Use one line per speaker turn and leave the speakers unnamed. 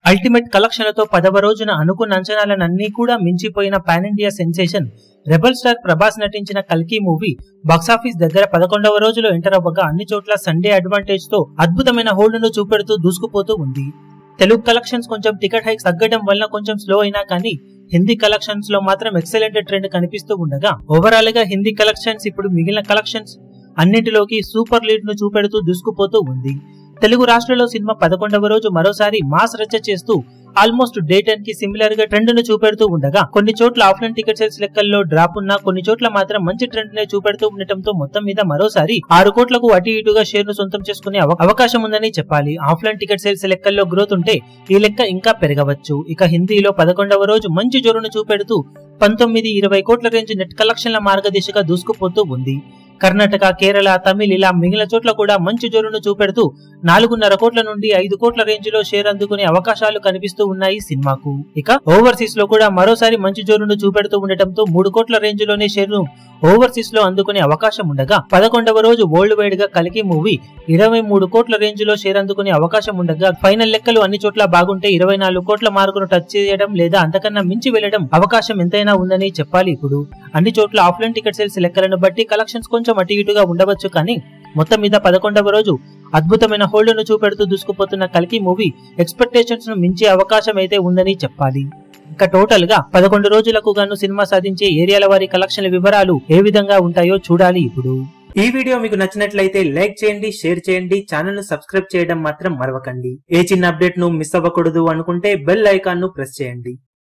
ultimate కలెక్షన్లతో పదవ రోజున అనుకున్న అంచనాలనన్నీ కూడా మించిపోయిన pan India sensation rebel star Prabhas నటించిన కల్కి మూవీ బాక్సాఫీస్ దగ్గర పదకొండవ రోజులో ఎంటర్ అవ్వగా అన్ని చోట్ల సండే అడ్వాంటేజ్ తో అద్భుతమైన హోల్డ్ ను చూపెడుతూ దూసుకుపోతూ ఉంది తెలుగు కలెక్షన్స్ కొంచెం టికెట్ హైక్స్ తగ్గడం వల్ల కొంచెం స్లో అయినా కానీ హిందీ కలెక్షన్స్ లో మాత్రం ఎక్సలెంట్ ట్రెండ్ కనిపిస్తూ ఉండగా ఓవరాల్ గా హిందీ కలెక్షన్స్ ఇప్పుడు మిగిలిన కలెక్షన్స్ అన్నింటిలోకి సూపర్ లీడ్ ను చూపెడుతూ దూసుకుపోతూ ఉంది తెలుగు రాష్ట్రాల్లో సినిమా పదకొండవ రోజు మరోసారి మాస్ రచ్చ చేస్తూ ఆల్మోస్ట్ డే టెన్ కి సిమిలర్ గా ట్రెండ్ ను చూపెడుతూ ఉండగా కొన్ని చోట్ల ఆఫ్లైన్ టికెట్ సేల్స్ లెక్కల్లో డ్రాప్ ఉన్నా కొన్ని చోట్ల మాత్రం మంచి ట్రెండ్ నే చూపెడుతూ ఉండటంతో మొత్తం మీద మరోసారి ఆరు కోట్లకు అటు ఇటుగా షేర్ ను సొంతం చేసుకునే అవ- అవకాశం ఉందని చెప్పాలి ఆఫ్లైన్ టికెట్ సేల్స్ లెక్కల్లో గ్రోత్ ఉంటే ఈ లెక్క ఇంకా పెరగవచ్చు ఇక హిందీలో పదకొండవ రోజు మంచి జోరును చూపెడుతూ పంతొమ్మిది ఇరవై కోట్ల రేంజ్ నెట్ కలెక్షన్ల మార్గదిశగా దూసుకుపోతూ ఉంది కర్ణాటక కేరళ తమిళ్ ఇలా మిగిలిన చోట్ల కూడా మంచి జోరును చూపెడుతూ నాలుగున్నర కోట్ల నుండి ఐదు కోట్ల రేంజ్ లో షేర్ అందుకునే అవకాశాలు కనిపిస్తూ ఉన్నాయి సినిమాకు ఇక ఓవర్సీస్ లో కూడా మరోసారి మంచి జోరును చూపెడుతూ ఉండటంతో మూడు కోట్ల రేంజ్ లోనే షేర్ ను ఓవర్సీస్ లో అందుకునే అవకాశం ఉండగా పదకొండవ రోజు వరల్డ్ వైడ్ గా కలికి మూవీ ఇరవై మూడు కోట్ల రేంజ్ లో షేర్ అందుకునే అవకాశం ఉండగా ఫైనల్ లెక్కలు అన్ని చోట్ల బాగుంటే ఇరవై నాలుగు కోట్ల మార్కును టచ్ చేయడం లేదా అంతకన్నా మించి వెళ్లడం అవకాశం ఎంతైనా ఉందని చెప్పాలి ఇప్పుడు అన్ని చోట్ల ఆఫ్లైన్ టికెట్ సేల్స్ లెక్కలను బట్టి కలెక్షన్స్ కొంచెం అటు ఇటుగా ఉండవచ్చు కానీ మొత్తం మీద పదకొండవ రోజు అద్భుతమైన హోల్డ్ ను చూపెడుతూ దూసుకుపోతున్న కల్కి మూవీ ఎక్స్పెక్టేషన్స్ ను మించే అవకాశం అయితే ఉందని చెప్పాలి ఇంకా టోటల్ గా పదకొండు రోజులకు గాను సినిమా సాధించే ఏరియాల వారి కలెక్షన్ల వివరాలు ఏ విధంగా ఉంటాయో చూడాలి ఇప్పుడు ఈ వీడియో మీకు నచ్చినట్లయితే లైక్ చేయండి షేర్ చేయండి ఛానల్ ను సబ్స్క్రైబ్ చేయడం మాత్రం మరవకండి ఏ చిన్న అప్డేట్ ను మిస్ అవ్వకూడదు అనుకుంటే బెల్ ఐకాన్ ను ప్రెస్ చేయండి